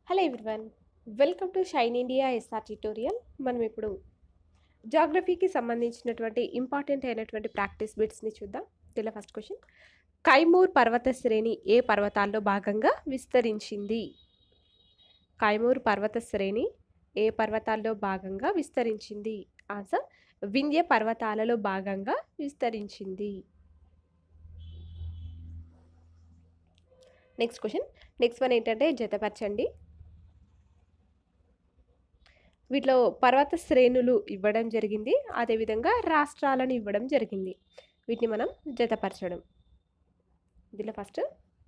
hello everyone welcome to Shine India SR tutorial మనం ఇప్పుడు జాగ్రఫీకి సంబంధించినటువంటి ఇంపార్టెంట్ అయినటువంటి ప్రాక్టీస్ బిట్స్ని చూద్దాం దీనిలో ఫస్ట్ క్వశ్చన్ కైమూర్ పర్వత శ్రేణి ఏ పర్వతాల్లో భాగంగా విస్తరించింది కైమూర్ పర్వత శ్రేణి ఏ పర్వతాల్లో భాగంగా విస్తరించింది ఆన్సర్ వింధ్య పర్వతాలలో భాగంగా విస్తరించింది నెక్స్ట్ క్వశ్చన్ నెక్స్ట్ వన్ ఏంటంటే జతపరచండి వీటిలో పర్వత శ్రేణులు ఇవ్వడం జరిగింది అదేవిధంగా రాష్ట్రాలను ఇవ్వడం జరిగింది వీటిని మనం జతపరచడం దీనిలో ఫస్ట్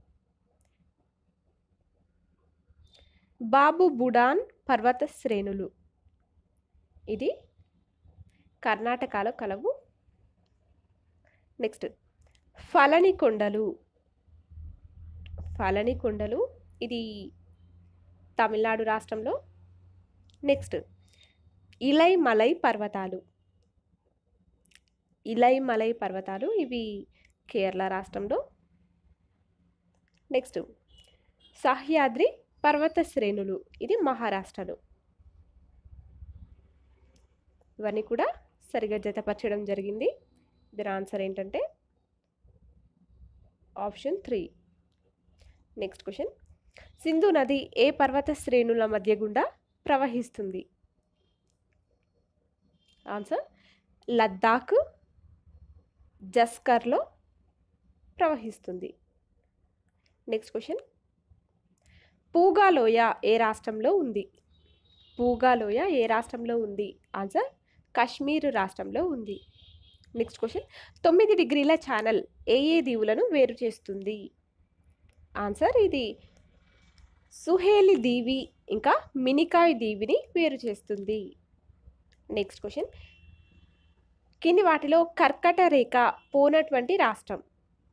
బాబు బుడాన్ పర్వత శ్రేణులు ఇది కర్ణాటకలో కలవు నెక్స్ట్ ఫలని కొండలు ఫలని కొండలు ఇది తమిళనాడు రాష్ట్రంలో నెక్స్ట్ ఇలై మలై పర్వతాలు ఇలై మలై పర్వతాలు ఇవి కేరళ రాష్ట్రంలో నెక్స్ట్ సహ్యాద్రి పర్వత శ్రేణులు ఇది మహారాష్ట్రలో ఇవన్నీ కూడా సరిగా జతపరచడం జరిగింది దీని ఆన్సర్ ఏంటంటే option three next question Sindhu నది ఏ పర్వత శ్రేణుల మధ్య గుండా ప్రవహిస్తుంది ఆన్సర్ లద్దాఖ్ జస్కర్లో ప్రవహిస్తుంది నెక్స్ట్ క్వశ్చన్ పూగాలోయ ఏ రాష్ట్రంలో ఉంది పూగాలోయ ఏ రాష్ట్రంలో ఉంది ఆన్సర్ కాశ్మీర్ రాష్ట్రంలో ఉంది నెక్స్ట్ క్వశ్చన్ తొమ్మిది డిగ్రీల ఛానల్ ఏ ఏ దీవులను వేరు చేస్తుంది ఆన్సర్ ఇది సుహేలి దీవి ఇంకా మినికాయ్ దీవిని వేరు చేస్తుంది నెక్స్ట్ క్వశ్చన్ కింది వాటిలో కర్కట రేఖ పోనటువంటి రాష్ట్రం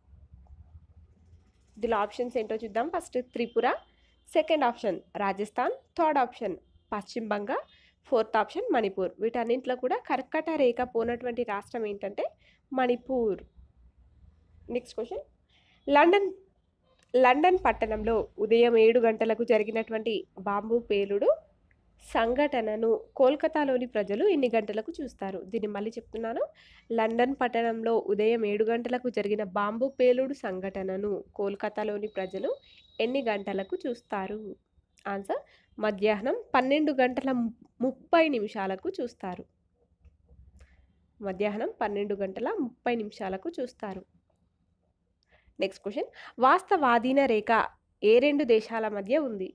దీనిలో ఆప్షన్స్ ఏంటో చూద్దాం first Tripura second option Rajasthan third option Paschim Banga fourth option Manipur వీటన్నింటిలో కూడా కర్కట రేఖ పోనటువంటి రాష్ట్రం ఏంటంటే Manipur next question London London పట్టణంలో ఉదయం ఏడు గంటలకు జరిగినటువంటి బాంబు పేలుడు సంఘటనను కోల్కతాలోని ప్రజలు ఎన్ని గంటలకు చూస్తారు దీన్ని మళ్ళీ చెప్తున్నాను లండన్ పట్టణంలో ఉదయం ఏడు గంటలకు జరిగిన బాంబు పేలుడు సంఘటనను కోల్కతాలోని ప్రజలు ఎన్ని గంటలకు చూస్తారు ఆన్సర్ మధ్యాహ్నం పన్నెండు గంటల ముప్పై నిమిషాలకు చూస్తారు మధ్యాహ్నం పన్నెండు గంటల ముప్పై నిమిషాలకు చూస్తారు నెక్స్ట్ క్వశ్చన్ వాస్తవాధీన రేఖ ఏ రెండు దేశాల మధ్య ఉంది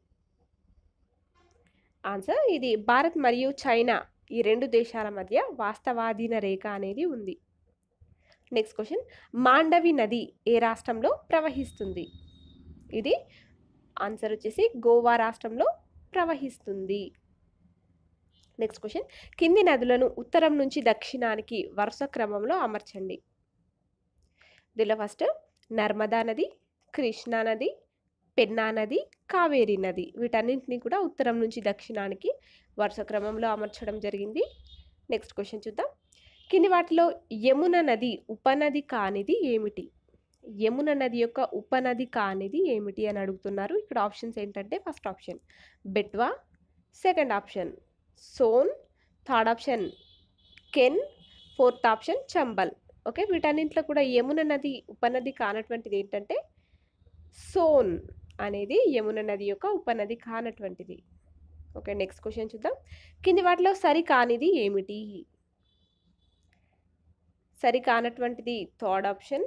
ఆన్సర్ ఇది భారత్ మరియు చైనా ఈ రెండు దేశాల మధ్య వాస్తవాధీన రేఖ అనేది ఉంది నెక్స్ట్ క్వశ్చన్ మాండవి నది ఏ రాష్ట్రంలో ప్రవహిస్తుంది ఇది ఆన్సర్ వచ్చేసి గోవా రాష్ట్రంలో ప్రవహిస్తుంది నెక్స్ట్ క్వశ్చన్ కింది నదులను ఉత్తరం నుంచి దక్షిణానికి వరుస క్రమంలో అమర్చండి దీనిలో ఫస్ట్ నర్మదా నది కృష్ణా నది పెన్నా నది కావేరీ నది వీటన్నింటినీ కూడా ఉత్తరం నుంచి దక్షిణానికి వరుస క్రమంలో అమర్చడం జరిగింది నెక్స్ట్ క్వశ్చన్ చూద్దాం కింది వాటిలో యమున నది ఉపనది కానిది ఏమిటి యమున నది యొక్క ఉపనది కానిది ఏమిటి అని అడుగుతున్నారు ఇక్కడ ఆప్షన్స్ ఏంటంటే first option Betwa second option Son third option Ken fourth option Chambal okay వీటన్నింటిలో కూడా యమున నది ఉపనది కానటువంటిది ఏంటంటే సోన్ అనేది యమున నది యొక్క ఉపనది కానటువంటిది ఓకే నెక్స్ట్ క్వశ్చన్ చూద్దాం కింది వాటిలో సరి కానిది ఏమిటి సరి కానటువంటిది థర్డ్ ఆప్షన్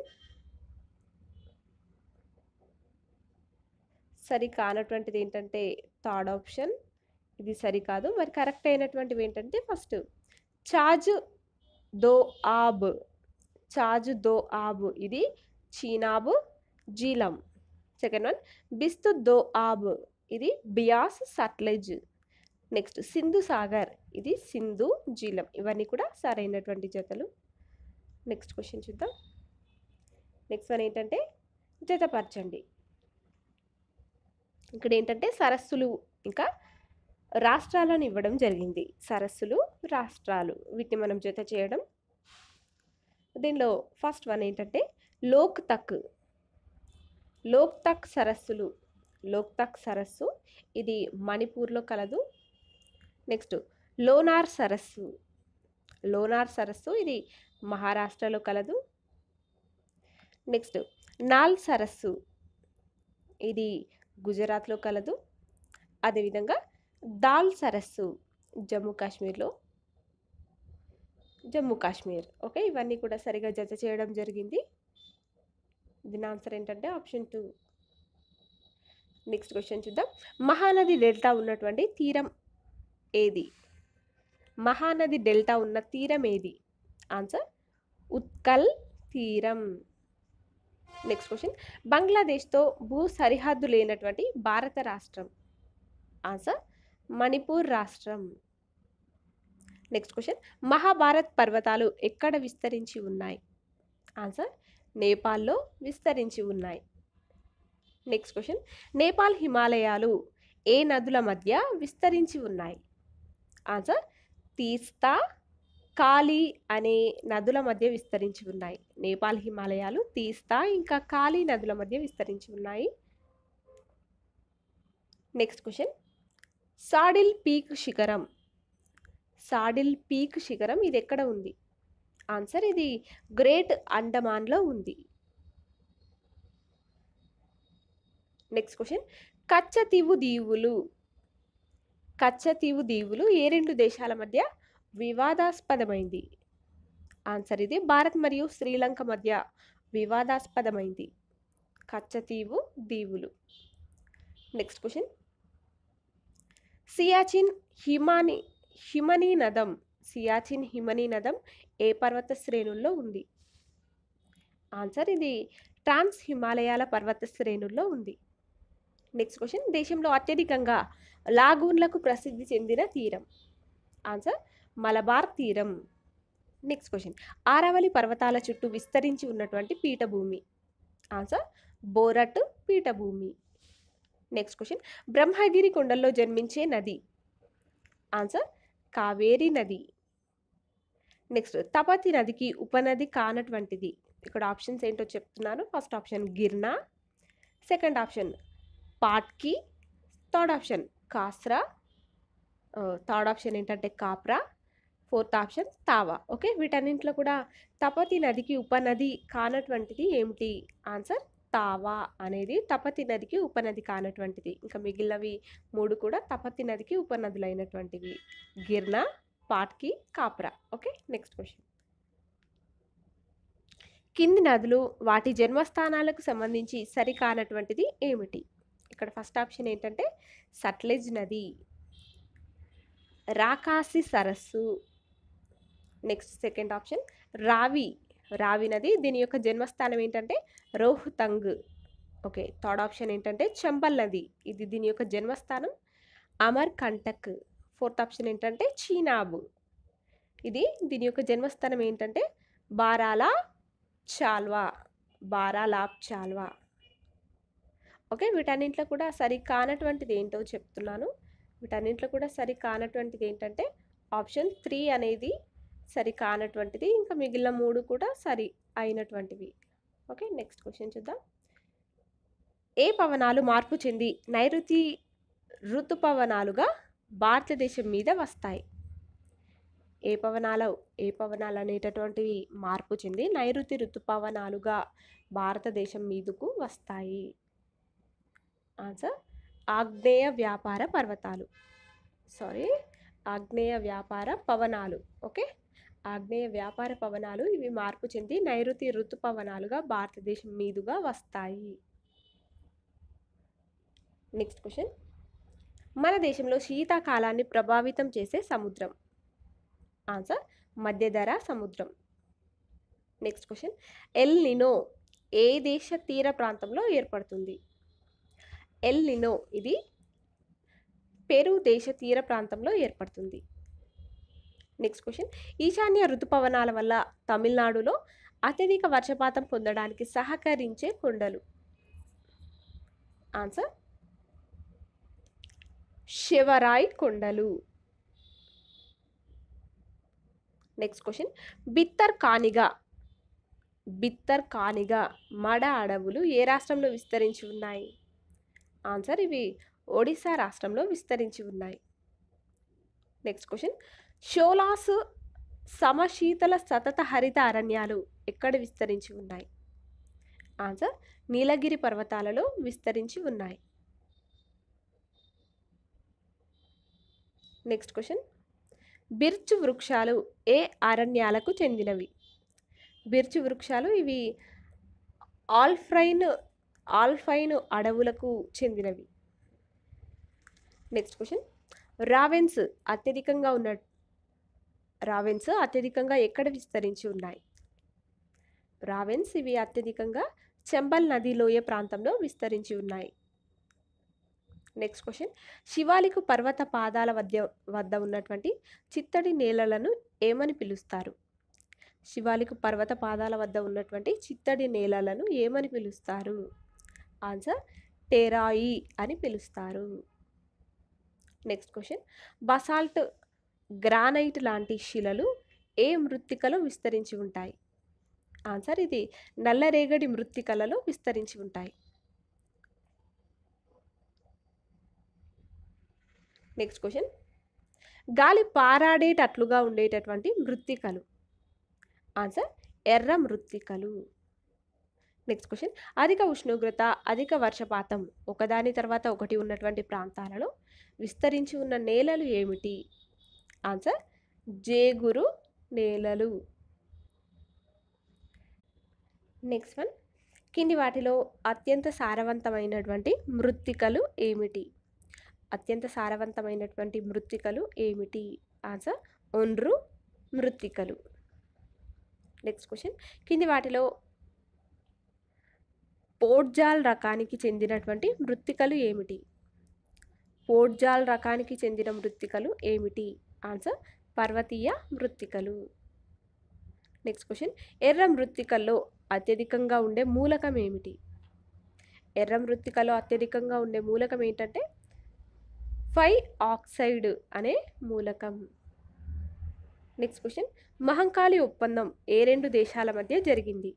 సరి కానటువంటిది ఏంటంటే థర్డ్ ఆప్షన్ ఇది సరికాదు మరి కరెక్ట్ అయినటువంటివి ఏంటంటే ఫస్ట్ చాజ్ దో ఆబ్ చాజ్ దో ఆబ్ ఇది Chenab Jhelum second one Bist Doab ఇది బియాస్ సట్లెజ్ నెక్స్ట్ సింధు సాగర్ ఇది సింధు జీలం ఇవన్నీ కూడా సరైనటువంటి జతలు నెక్స్ట్ క్వశ్చన్ చూద్దాం నెక్స్ట్ వన్ ఏంటంటే జతపరచండి ఇక్కడ ఏంటంటే సరస్సులు ఇంకా రాష్ట్రాలను ఇవ్వడం జరిగింది సరస్సులు రాష్ట్రాలు వీటిని మనం జత చేయడం దీనిలో ఫస్ట్ వన్ ఏంటంటే లోక్ తక్ లోక్ తక్ సరస్సులు లోక్తక్ సరస్సు ఇది మణిపూర్లో కలదు నెక్స్ట్ లోనార్ సరస్సు లోనార్ సరస్సు ఇది మహారాష్ట్రలో కలదు నెక్స్ట్ నాల్ సరస్సు ఇది గుజరాత్లో కలదు అదేవిధంగా దాల్ సరస్సు జమ్మూ కాశ్మీర్లో జమ్మూ కాశ్మీర్ ఓకే ఇవన్నీ కూడా సరిగా జత చేయడం జరిగింది దీని ఆన్సర్ ఏంటంటే ఆప్షన్ టూ నెక్స్ట్ క్వశ్చన్ చూద్దాం మహానది డెల్టా ఉన్నటువంటి తీరం ఏది మహానది డెల్టా ఉన్న తీరం ఏది ఆన్సర్ ఉత్కల్ తీరం నెక్స్ట్ క్వశ్చన్ బంగ్లాదేశ్తో భూ సరిహద్దు లేనటువంటి భారత రాష్ట్రం ఆన్సర్ మణిపూర్ రాష్ట్రం నెక్స్ట్ క్వశ్చన్ మహాభారత్ పర్వతాలు ఎక్కడ విస్తరించి ఉన్నాయి ఆన్సర్ నేపాల్లో విస్తరించి ఉన్నాయి నెక్స్ట్ క్వశ్చన్ నేపాల్ హిమాలయాలు ఏ నదుల మధ్య విస్తరించి ఉన్నాయి ఆన్సర్ తీస్తా కాళీ అనే నదుల మధ్య విస్తరించి ఉన్నాయి నేపాల్ హిమాలయాలు తీస్తా ఇంకా కాళీ నదుల మధ్య విస్తరించి ఉన్నాయి నెక్స్ట్ క్వశ్చన్ సాడిల్ పీక్ శిఖరం సాడిల్ పీక్ శిఖరం ఇది ఎక్కడ ఉంది ఆన్సర్ ఇది గ్రేట్ అండమాన్లో ఉంది నెక్స్ట్ క్వశ్చన్ కచ్చతీవు దీవులు కచ్చతీవు దీవులు ఏ రెండు దేశాల మధ్య వివాదాస్పదమైంది ఆన్సర్ ఇది భారత్ మరియు శ్రీలంక మధ్య వివాదాస్పదమైంది కచ్చతీవు దీవులు నెక్స్ట్ క్వశ్చన్ సియాచిన్ హిమాని హిమనీ నదం సియాచిన్ హిమనీ నదం ఏ పర్వత శ్రేణుల్లో ఉంది ఆన్సర్ ఇది ట్రాన్స్ హిమాలయాల పర్వత శ్రేణుల్లో ఉంది నెక్స్ట్ క్వశ్చన్ దేశంలో అత్యధికంగా లాగూన్లకు ప్రసిద్ధి చెందిన తీరం ఆన్సర్ మలబార్ తీరం నెక్స్ట్ క్వశ్చన్ ఆరావళి పర్వతాల చుట్టూ విస్తరించి ఉన్నటువంటి పీఠభూమి ఆన్సర్ బోరట్ పీఠభూమి నెక్స్ట్ క్వశ్చన్ బ్రహ్మగిరి కొండల్లో జన్మించే నది ఆన్సర్ కావేరి నది నెక్స్ట్ తపతి నదికి ఉపనది కానటువంటిది ఇక్కడ ఆప్షన్స్ ఏంటో చెప్తున్నాను first option Girna second option Patki third option Kasra third option ఏంటంటే Kapra fourth option Tawa okay వీటన్నింటిలో కూడా తపతి నదికి ఉపనది కానటువంటిది ఏమిటి ఆన్సర్ తావా అనేది తపతి నదికి ఉపనది కానటువంటిది ఇంకా మిగిలినవి మూడు కూడా తపతి నదికి ఉపనదులు అయినటువంటివి Girna Patki Kapra okay next question కింది నదులు వాటి జన్మస్థానాలకు సంబంధించి సరికానటువంటిది ఏమిటి ఇక్కడ ఫస్ట్ ఆప్షన్ ఏంటంటే సట్లెజ్ నది రాకాసి సరస్సు నెక్స్ట్ సెకండ్ ఆప్షన్ రావి రావి నది దీని యొక్క జన్మస్థానం ఏంటంటే రోహ్తంగ్ ఓకే థర్డ్ ఆప్షన్ ఏంటంటే చంబల్ నది ఇది దీని యొక్క జన్మస్థానం అమర్ కంటక్ ఫోర్త్ ఆప్షన్ ఏంటంటే చీనాబ్ ఇది దీని యొక్క జన్మస్థానం ఏంటంటే బారాలా చాల్వా బారాలాప్ చాల్వా ఓకే వీటన్నింటిలో కూడా సరి కానటువంటిది ఏంటో చెప్తున్నాను వీటన్నింటిలో కూడా సరి కానటువంటిది ఏంటంటే ఆప్షన్ త్రీ అనేది సరి కానటువంటిది ఇంకా మిగిలిన మూడు కూడా సరి అయినటువంటివి ఓకే నెక్స్ట్ క్వశ్చన్ చూద్దాం ఏ పవనాలు మార్పు చెంది నైరుతి ఋతుపవనాలుగా భారతదేశం మీద వస్తాయి ఏ పవనాలు ఏ పవనాలు అనేటటువంటివి మార్పు చెంది నైరుతి ఋతుపవనాలుగా భారతదేశం మీదకు వస్తాయి ఆన్సర్ ఆగ్నేయ వ్యాపార పర్వతాలు సారీ ఆగ్నేయ వ్యాపార పవనాలు ఓకే ఆగ్నేయ వ్యాపార పవనాలు ఇవి మార్పు చెంది నైరుతి ఋతుపవనాలుగా భారతదేశం మీదుగా వస్తాయి నెక్స్ట్ క్వశ్చన్ మన దేశంలో శీతాకాలాన్ని ప్రభావితం చేసే సముద్రం ఆన్సర్ మధ్యధర సముద్రం నెక్స్ట్ క్వశ్చన్ ఎల్ నినో ఏ దేశ తీర ప్రాంతంలో ఏర్పడుతుంది ఎల్ నినో ఇది పెరు దేశ తీర ప్రాంతంలో ఏర్పడుతుంది నెక్స్ట్ క్వశ్చన్ ఈశాన్య ఋతుపవనాల వల్ల తమిళనాడులో అత్యధిక వర్షపాతం పొందడానికి సహకరించే కొండలు ఆన్సర్ శివరాయ్ కొండలు నెక్స్ట్ క్వశ్చన్ బిత్తర్ కానిగా బిత్తర్ కానిగా మడ అడవులు ఏ రాష్ట్రంలో విస్తరించి ఉన్నాయి ఆన్సర్ ఇవి ఒడిశా రాష్ట్రంలో విస్తరించి ఉన్నాయి నెక్స్ట్ క్వశ్చన్ షోలాస్ సమశీతల సతత హరిత అరణ్యాలు ఎక్కడ విస్తరించి ఉన్నాయి ఆన్సర్ నీలగిరి పర్వతాలలో విస్తరించి ఉన్నాయి నెక్స్ట్ క్వశ్చన్ బిర్చు వృక్షాలు ఏ అరణ్యాలకు చెందినవి బిర్చు వృక్షాలు ఇవి ఆల్ఫ్రైన్ ఆల్ఫైన్ అడవులకు చెందినవి నెక్స్ట్ క్వశ్చన్ రావెన్స్ అత్యధికంగా ఉన్న రావెన్స్ అత్యధికంగా ఎక్కడ విస్తరించి ఉన్నాయి రావెన్స్ ఇవి అత్యధికంగా చెంబల్ నది లోయ ప్రాంతంలో విస్తరించి ఉన్నాయి నెక్స్ట్ క్వశ్చన్ శివాలికు పర్వత పాదాల వద్ద వద్ద ఉన్నటువంటి చిత్తడి నేలలను ఏమని పిలుస్తారు శివాలికు పర్వత పాదాల వద్ద ఉన్నటువంటి చిత్తడి నేలలను ఏమని పిలుస్తారు ఆన్సర్ టెరాయి అని పిలుస్తారు నెక్స్ట్ క్వశ్చన్ బసాల్ట్ గ్రానైట్ లాంటి శిలలు ఏ మృత్తికలో విస్తరించి ఉంటాయి ఆన్సర్ ఇది నల్లరేగడి మృత్తికలలో విస్తరించి ఉంటాయి నెక్స్ట్ క్వశ్చన్ గాలి పారాడేటట్లుగా ఉండేటటువంటి మృత్తికలు ఆన్సర్ ఎర్ర మృత్తికలు నెక్స్ట్ క్వశ్చన్ అధిక ఉష్ణోగ్రత అధిక వర్షపాతం ఒకదాని తర్వాత ఒకటి ఉన్నటువంటి ప్రాంతాలలో విస్తరించి ఉన్న నేలలు ఏమిటి ఆన్సర్ జేగురు నేలలు నెక్స్ట్ వన్ కింది వాటిలో అత్యంత సారవంతమైనటువంటి మృత్తికలు ఏమిటి అత్యంత సారవంతమైనటువంటి మృత్తికలు ఏమిటి ఆన్సర్ ఒండ్రు మృత్తికలు నెక్స్ట్ క్వశ్చన్ కింది వాటిలో పోడ్జాల్ రకానికి చెందినటువంటి మృత్తికలు ఏమిటి పోడ్జాల్ రకానికి చెందిన మృత్తికలు ఏమిటి ఆన్సర్ పర్వతీయ మృత్తికలు నెక్స్ట్ క్వశ్చన్ ఎర్ర మృత్తికల్లో అత్యధికంగా ఉండే మూలకం ఏమిటి ఎర్ర మృత్తికలో అత్యధికంగా ఉండే మూలకం ఏంటంటే ఫై ఆక్సైడ్ అనే మూలకం నెక్స్ట్ క్వశ్చన్ మహంకాళి ఒప్పందం ఏ రెండు దేశాల మధ్య జరిగింది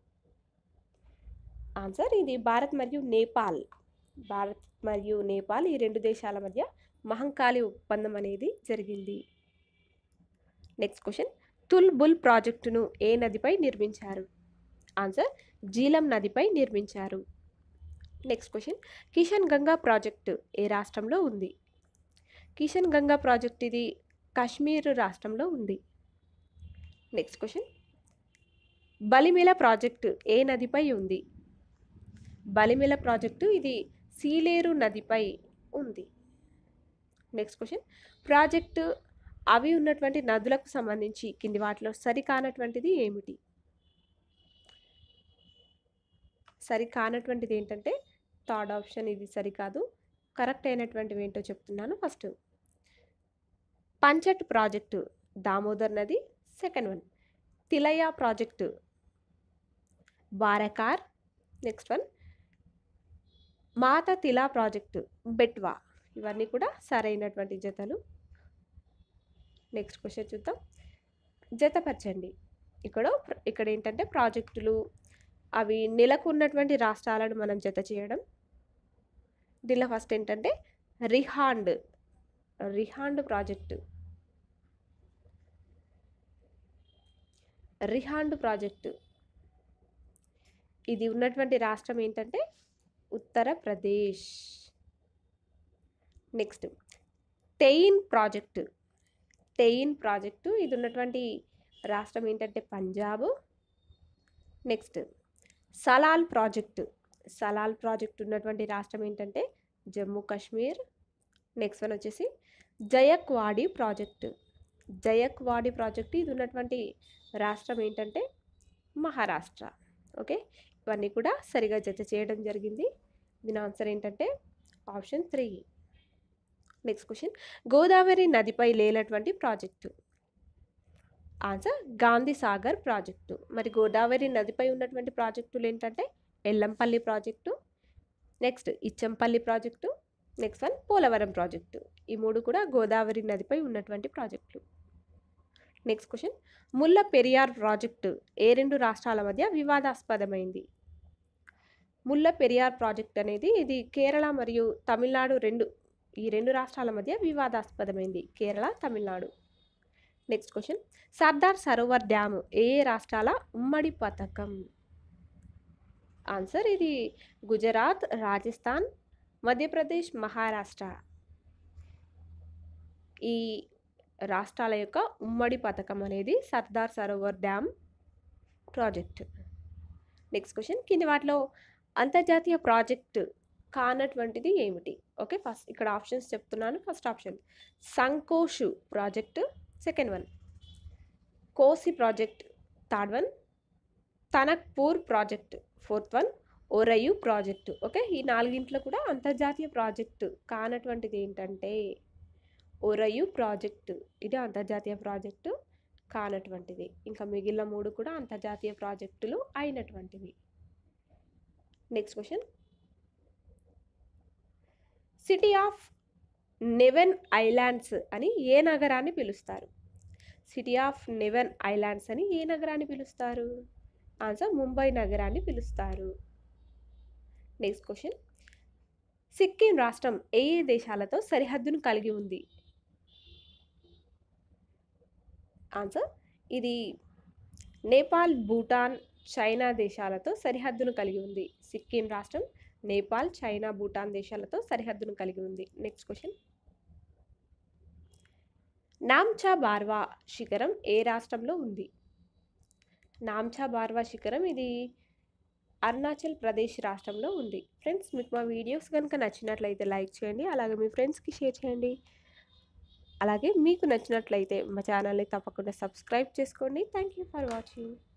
ఆన్సర్ ఇది భారత్ మరియు నేపాల్ భారత్ మరియు నేపాల్ ఈ రెండు దేశాల మధ్య మహంకాళి ఒప్పందం అనేది జరిగింది నెక్స్ట్ క్వశ్చన్ తుల్ బుల్ ప్రాజెక్టును ఏ నదిపై నిర్మించారు ఆన్సర్ జీలం నదిపై నిర్మించారు next question Kishanganga project ఏ రాష్ట్రంలో ఉంది కిషన్ గంగా ప్రాజెక్ట్ ఇది కాశ్మీర్ రాష్ట్రంలో ఉంది నెక్స్ట్ క్వశ్చన్ బలిమిల ప్రాజెక్టు ఏ నదిపై ఉంది బలిమిల ప్రాజెక్టు ఇది సీలేరు నదిపై ఉంది నెక్స్ట్ క్వశ్చన్ ప్రాజెక్టు అవి ఉన్నటువంటి నదులకు సంబంధించి కింది వాటిలో సరికానటువంటిది ఏమిటి సరికానటువంటిది ఏంటంటే థర్డ్ ఆప్షన్ ఇది సరికాదు కరెక్ట్ అయినటువంటివి ఏంటో చెప్తున్నాను ఫస్ట్ పంచట్ ప్రాజెక్టు దామోదర్ నది second one Tilaiya project Barakar next one Matatila project Betwa ఇవన్నీ కూడా సరైనటువంటి జతలు నెక్స్ట్ క్వశ్చన్ చూద్దాం జతపరచండి ఇక్కడ ఇక్కడ ఏంటంటే ప్రాజెక్టులు అవి నెలకు ఉన్నటువంటి రాష్ట్రాలను మనం జత చేయడం దీనిలో ఫస్ట్ ఏంటంటే రిహాండ్ రిహాండ్ ప్రాజెక్టు రిహాండ్ ప్రాజెక్టు ఇది ఉన్నటువంటి రాష్ట్రం ఏంటంటే Uttar Pradesh next Thein project Thein project ఇది ఉన్నటువంటి రాష్ట్రం ఏంటంటే Punjab next Salal project Salal project ఉన్నటువంటి రాష్ట్రం ఏంటంటే జమ్మూ కాశ్మీర్ నెక్స్ట్ వన్ వచ్చేసి జయక్వాడి ప్రాజెక్టు జయక్వాడి ప్రాజెక్టు ఇది ఉన్నటువంటి రాష్ట్రం ఏంటంటే మహారాష్ట్ర ఓకే ఇవన్నీ కూడా సరిగా జత చేయడం జరిగింది దీని ఆన్సర్ ఏంటంటే option three next question Godavari నదిపై లేనటువంటి project answer Gandhi Sagar project మరి గోదావరి నదిపై ఉన్నటువంటి ప్రాజెక్టులు ఏంటంటే Yellampalli project next Ichampalli project next one Polavaram project ఈ మూడు కూడా గోదావరి నదిపై ఉన్నటువంటి ప్రాజెక్టులు next question Mulla Periyar project ఏ రెండు రాష్ట్రాల మధ్య వివాదాస్పదమైంది ముల్ల పెరియార్ ప్రాజెక్ట్ అనేది ఇది కేరళ మరియు తమిళనాడు రెండు ఈ రెండు రాష్ట్రాల మధ్య వివాదాస్పదమైంది Kerala Tamil Nadu next question Sardar Sarovar dam ఏ ఏ రాష్ట్రాల ఉమ్మడి పథకం ఆన్సర్ ఇది గుజరాత్ రాజస్థాన్ మధ్యప్రదేశ్ మహారాష్ట్ర ఈ రాష్ట్రాల యొక్క ఉమ్మడి పథకం అనేది Sardar Sarovar dam project next question కింది వాటిలో అంతర్జాతీయ ప్రాజెక్ట్ కానటువంటిది ఏమిటి ఓకే ఫస్ట్ ఇక్కడ ఆప్షన్స్ చెప్తున్నాను first option Sankosh project second one Kosi project third one Tanakpur project fourth one ఒరయు ప్రాజెక్టు ఓకే ఈ నాలుగింట్లో కూడా అంతర్జాతీయ ప్రాజెక్టు కానటువంటిది ఏంటంటే ఒరయు ప్రాజెక్టు ఇది అంతర్జాతీయ ప్రాజెక్టు కానటువంటిది ఇంకా మిగిలిన మూడు కూడా అంతర్జాతీయ ప్రాజెక్టులు అయినటువంటివి next question city of seven islands అని ఏ నగరాన్ని పిలుస్తారు సిటీ ఆఫ్ నెవెన్ ఐలాండ్స్ అని ఏ నగరాన్ని పిలుస్తారు ఆన్సర్ ముంబై నగరాన్ని పిలుస్తారు నెక్స్ట్ క్వశ్చన్ సిక్కిం రాష్ట్రం ఏ ఏ దేశాలతో సరిహద్దును కలిగి ఉంది ఆన్సర్ ఇది నేపాల్ భూటాన్ చైనా దేశాలతో సరిహద్దును కలిగి ఉంది సిక్కిం రాష్ట్రం నేపాల్ చైనా భూటాన్ దేశాలతో సరిహద్దును కలిగి ఉంది నెక్స్ట్ క్వశ్చన్ నామ్చా బార్వా శిఖరం ఏ రాష్ట్రంలో ఉంది నామ్చా బార్వా శిఖరం ఇది అరుణాచల్ ప్రదేశ్ రాష్ట్రంలో ఉంది ఫ్రెండ్స్ మీకు మా వీడియోస్ కనుక నచ్చినట్లయితే లైక్ చేయండి అలాగే మీ ఫ్రెండ్స్కి షేర్ చేయండి అలాగే మీకు నచ్చినట్లయితే మా ఛానల్ని తప్పకుండా సబ్స్క్రైబ్ చేసుకోండి థ్యాంక్ యూ ఫర్ వాచింగ్